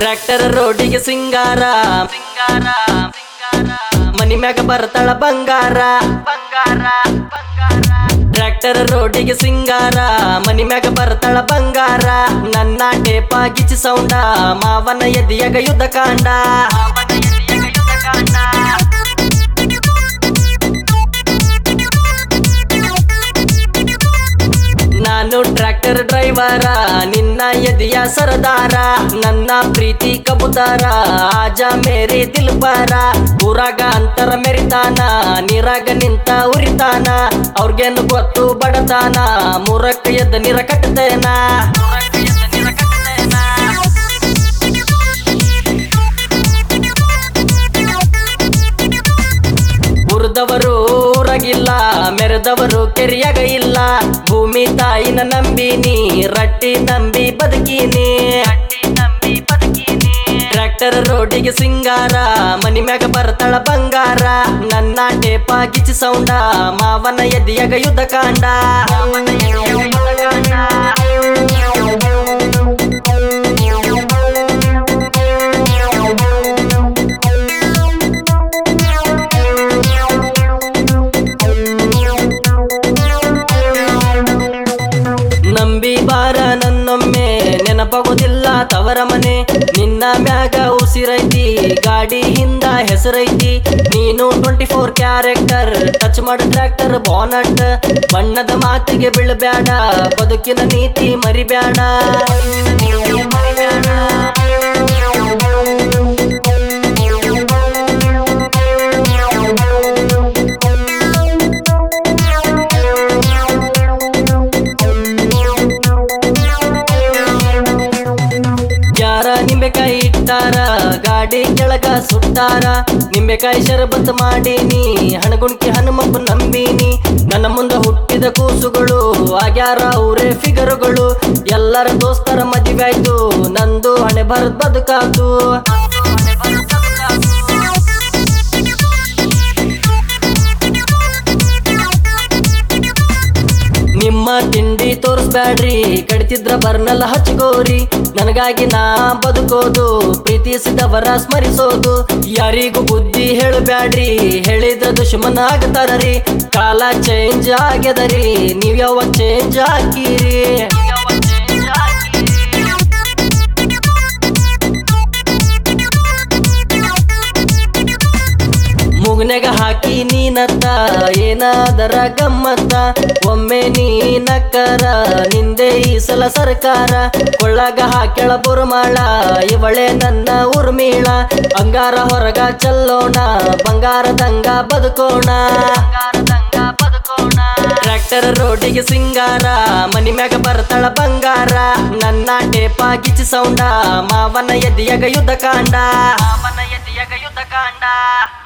Tractor ರೋಡಿಗೆ ಸಿಂಗಾರ ಸಿಂಗಾರ ಮನಿ ಮ್ಯಾಗ ಬರ್ತಾಳ ಬಂಗಾರ ಬಂಗಾರ ಟ್ರ್ಯಾಕ್ಟರ್ ರೋಡಿಗೆ ಸಿಂಗಾರ ಮನಿ ಮ್ಯಾಗ ಬರ್ತಾಳ ಬಂಗಾರ ನನ್ನ ಟೇಪ ಗಿಚಿ ಸೌಂಡ ಮಾವನ ಎದಿಯಾಗ ಯುದ್ಧ ಕಾಂಡ ನಾನು ಟ್ರ್ಯಾಕ್ಟರ್ ಡ್ರೈವರ ನಿನ್ನ ಎದೆಯ ಸರದಾರ ನನ್ನ ಪ್ರೀತಿ ಕಬುತಾರ ಆಜ ಮೇರಿ ದಿಲ್ಬಾರ ಊರಾಗ ಅಂತರ ಮೆರಿತಾನ ನೀರಾಗ ನಿಂತ ಉರಿತಾನ ಅವ್ರಿಗೇನು ಗೊತ್ತು ಬಡತಾನ ಮೂರಕ್ಕ ಎದ್ದ ನೀರ ಕಟ್ಟತೇನ ಉರ್ದವರು ಊರಾಗಿಲ್ಲ ಮೆರೆದವರು ಕೆರಿಯಾಗ ಇಲ್ಲ ಭೂಮಿ ತಾಯಿನ ನಂಬಿನಿ ರಟ್ಟಿ ನಂಬಿ ಬದುಕಿನಿ ಟ್ರ್ಯಾಕ್ಟರ್ ರೋಡಿಗೆ ಸಿಂಗಾರ ಮನಿ ಮ್ಯಾಗ ಬರ್ತಾಳ ಬಂಗಾರ ನನ್ನ ಟೇಪ ಗಿಚಿ ಸೌಂಡ ಮಾವನ ಎದಿಯಾಗ ಯುದ್ಧ ಕಾಂಡ ಮಾವನ ಎದೆಯಾಗ ಯುದ್ಧ ಕಾಂಡ. ನಂಬಿ ಬಾರ ನನ್ನೊಮ್ಮೆ ನೆನಪಾಗೋದಿಲ್ಲ ತವರ ಮನೆ ನಿನ್ನ ಮ್ಯಾಗ ಉಸಿರೈತಿ ಗಾಡಿ ಹಿಂದ ಹೆಸರೈತಿ ನೀನು ಟ್ವೆಂಟಿ ಫೋರ್ ಕ್ಯಾರೆಕ್ಟರ್ ಟಚ್ ಮಾಡ ಟ್ರ್ಯಾಕ್ಟರ್ ಬಾನಟ್ ಬಣ್ಣದ ಮಾತಿಗೆ ಬೀಳಬ್ಯಾಡ ಬದುಕಿನ ನೀತಿ ಮರಿಬ್ಯಾಡ ಯಾರ ನಿಂಬೆಕಾಯಿ ಇಟ್ಟಾರ ಗಾಡಿ ಕೆಳಗ ಸುಟ್ಟಾರ ನಿಂಬೆಕಾಯಿ ಶರಬತ್ ಮಾಡೀನಿ ಹಣಗುಣ್ಕಿ ಹನುಮಪ್ಪ ನಂಬೀನಿ ನನ್ನ ಮುಂದೆ ಹುಟ್ಟಿದ ಕೂಸುಗಳು ಆಗ್ಯಾರ ಅವರೇ ಫಿಗರುಗಳು ಎಲ್ಲರ ದೋಸ್ತರ ಮದುವೆ ಆಯ್ತು ನಂದು ಹಣೆ ಬರದ್ ಬದುಕಾತು ನಿಮ್ಮ ತಿಂಡಿ ತೋರಿಸ್ಬ್ಯಾಡ್ರಿ ಕಡಿತಿದ್ರ ಬರ್ನಲ್ಲ ಹಚ್ಕೋರಿ ನನಗಾಗಿ ನಾ ಬದುಕೋದು ಪ್ರೀತಿಸಿದವರ ಸ್ಮರಿಸೋದು ಯಾರಿಗೂ ಬುದ್ಧಿ ಹೇಳಬ್ಯಾಡ್ರಿ ಹೇಳಿದ್ರ ದುಶ್ಮನ ಆಗತಾರರಿ ಕಾಲ ಚೇಂಜ್ ಆಗ್ಯದರಿ ನೀವ್ ಯಾವಾಗ ಚೇಂಜ್ ಹಾಕಿರಿ ಮುಗ್ನೆಗ ಹಾಕಿ ನೀನತ್ತ ಏನಾದರ ಗಮ್ಮತ್ತ ಒಮ್ಮೆ ನೀನಕ್ಕರ ನಿಂದೆ ಈ ಸಲ ಸರ್ಕಾರ ಕೊಳ್ಳಾಗ ಹಾಕ್ಯಳ ಬುರುಮಾಳ ಇವಳೆ ನನ್ನ ಉರ್ಮೀಳ ಅಂಗಾರ ಹೊರಗ ಚಲ್ಲೋಣ ಬಂಗಾರದಂಗ ಬದುಕೋಣ ಟ್ರ್ಯಾಕ್ಟರ್ ರೋಡಿಗೆ ಸಿಂಗಾರ ಮನಿ ಮ್ಯಾಗ ಬರ್ತಾಳ ಬಂಗಾರ ನನ್ನ ಟೇಪ ಗಿಚಿ ಸೌಂಡ ಮಾವನ ಎದಿಯಾಗ ಯುದ್ಧ ಕಾಂಡ ಮಾವನ ಎದಿಯಾಗ ಯುದ್ಧ ಕಾಂಡ